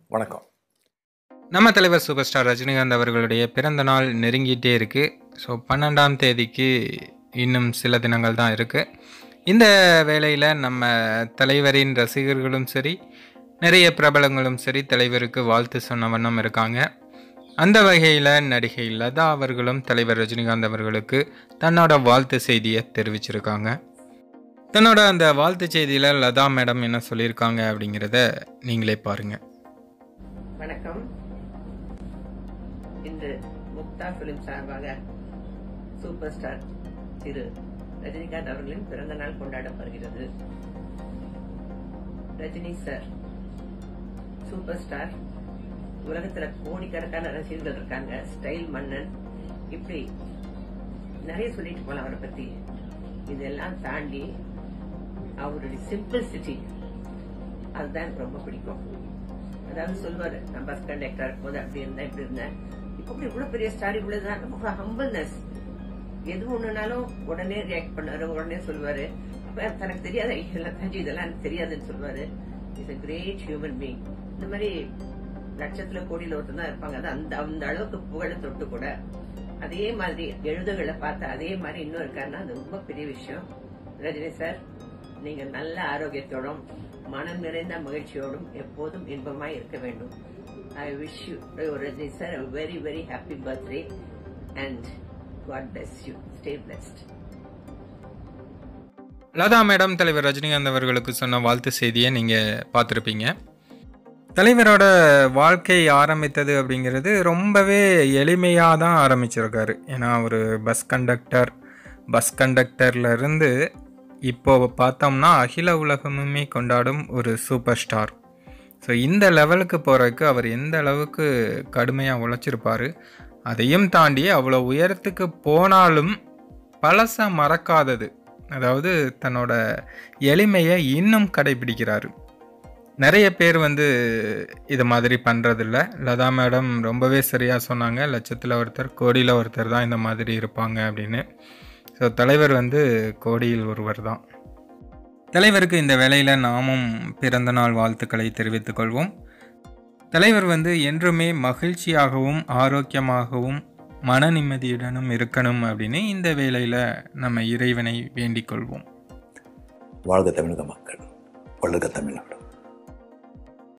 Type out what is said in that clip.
வணக்கம் நம்ம தலைவர் சூப்பர் ஸ்டார் ரஜினிகாந்த் அவர்களுடைய பிறந்த நாள் நெருங்கிட்டே இருக்குது ஸோ பன்னெண்டாம் தேதிக்கு இன்னும் சில தினங்கள் தான் இருக்குது இந்த வேளையில் நம்ம தலைவரின் ரசிகர்களும் சரி நிறைய பிரபலங்களும் சரி தலைவருக்கு வாழ்த்து சொன்ன வண்ணம் இருக்காங்க அந்த வகையில் நடிகை லதா அவர்களும் தலைவர் ரஜினிகாந்த் அவர்களுக்கு தன்னோட வாழ்த்து செய்தியை தெரிவிச்சிருக்காங்க தன்னோட அந்த வாழ்த்து செய்தியில் லதா மேடம் என்ன சொல்லியிருக்காங்க அப்படிங்கிறத நீங்களே பாருங்கள் வணக்கம் இன்று முக்தா பிலிம் சார்பாக சூப்பர் ஸ்டார் திரு ரஜினிகாந்த் அவர்களின் பிறந்த நாள் கொண்டாடப்படுகிறது ரஜினி சார் சூப்பர் ஸ்டார் உலகத்துல கோடிக்கணக்கான ரசிகர்கள் இருக்காங்க ஸ்டைல் மன்னன் இப்படி நிறைய சொல்லிட்டு போலாம் அவரை பத்தி இதெல்லாம் தாண்டி அவருடைய சிம்பிள்சிட்டி அதுதான் எனக்கு ரொம்ப பிடிக்கும் அதாவது சொல்வாரு நான் பஸ் கண்டக்டர் இருக்கும்போது அப்படி இருந்தேன் இப்படி இருந்தேன் இப்போ கூட இவ்வளவு பெரிய ஸ்டார் இவ்வளவுதான் ரொம்ப ஹம்பிள்னஸ் எது ஒண்ணுனாலும் உடனே ரியாக்ட் பண்ணாரு உடனே சொல்லுவாரு அப்ப தனக்கு தெரியாத இதெல்லாம் தஞ்சு இதெல்லாம் எனக்கு தெரியாதுன்னு சொல்லுவாரு is a great human being இந்த மாதிரி லட்சத்துல கோடியில ஒருத்தர் தான் இருப்பாங்க அது அந்த அந்த அளவுக்கு புகழ தொட்டு கூட அதே மாதிரி எழுதுகளை பார்த்து அதே மாதிரி இன்னும் இருக்காருன்னா அது ரொம்ப பெரிய விஷயம் ரஜினி சார் நீங்க நல்ல ஆரோக்கியத்தோடும் மனம் நிறைந்த மகிழ்ச்சியோடும் எப்போதும் இன்பமாய் இருக்க வேண்டும் I wish you Rajini sir very very happy birthday and God bless you stay blessed Latha madam தலைவர் ரஜினிகாந்த் அவர்களுக்கு சொன்ன வாழ்த்து செய்தியை நீங்கள் பார்த்துருப்பீங்க தலைவரோட வாழ்க்கை ஆரம்பித்தது அப்படிங்கிறது ரொம்பவே எளிமையாக தான் ஆரம்பிச்சிருக்காரு ஏன்னா அவர் பஸ் கண்டக்டர் பஸ் கண்டக்டர்லேருந்து இப்போ பார்த்தோம்னா அகில உலகமுமே கொண்டாடும் ஒரு சூப்பர் ஸ்டார் ஸோ இந்த லெவலுக்கு போகிறதுக்கு அவர் எந்த அளவுக்கு கடுமையாக உழைச்சிருப்பார் அதையும் தாண்டி அவ்வளோ உயரத்துக்கு போனாலும் பழச மறக்காதது அதாவது தன்னோட எளிமையை இன்னும் கடைபிடிக்கிறாரு நிறைய பேர் வந்து இது மாதிரி பண்ணுறதில்ல லதா மேடம் ரொம்பவே சரியாக சொன்னாங்க லட்சத்தில் ஒருத்தர் கோடியில் ஒருத்தர் தான் இந்த மாதிரி இருப்பாங்க அப்படின்னு ஸோ தலைவர் வந்து கோடியில் ஒருவர் தான் தலைவருக்கு இந்த வேளையில் நாமும் பிறந்த நாள் வாழ்த்துக்களை தெரிவித்துக் கொள்வோம் தலைவர் வந்து என்றுமே மகிழ்ச்சியாகவும் ஆரோக்கியமாகவும் மன நிம்மதியுடனும் இருக்கணும் அப்படின்னு இந்த வேளையில் நம்ம இறைவனை வேண்டிக் கொள்வோம் வாழ்க தமிழக மக்கள் வள்ளுக தமிழ்நாடு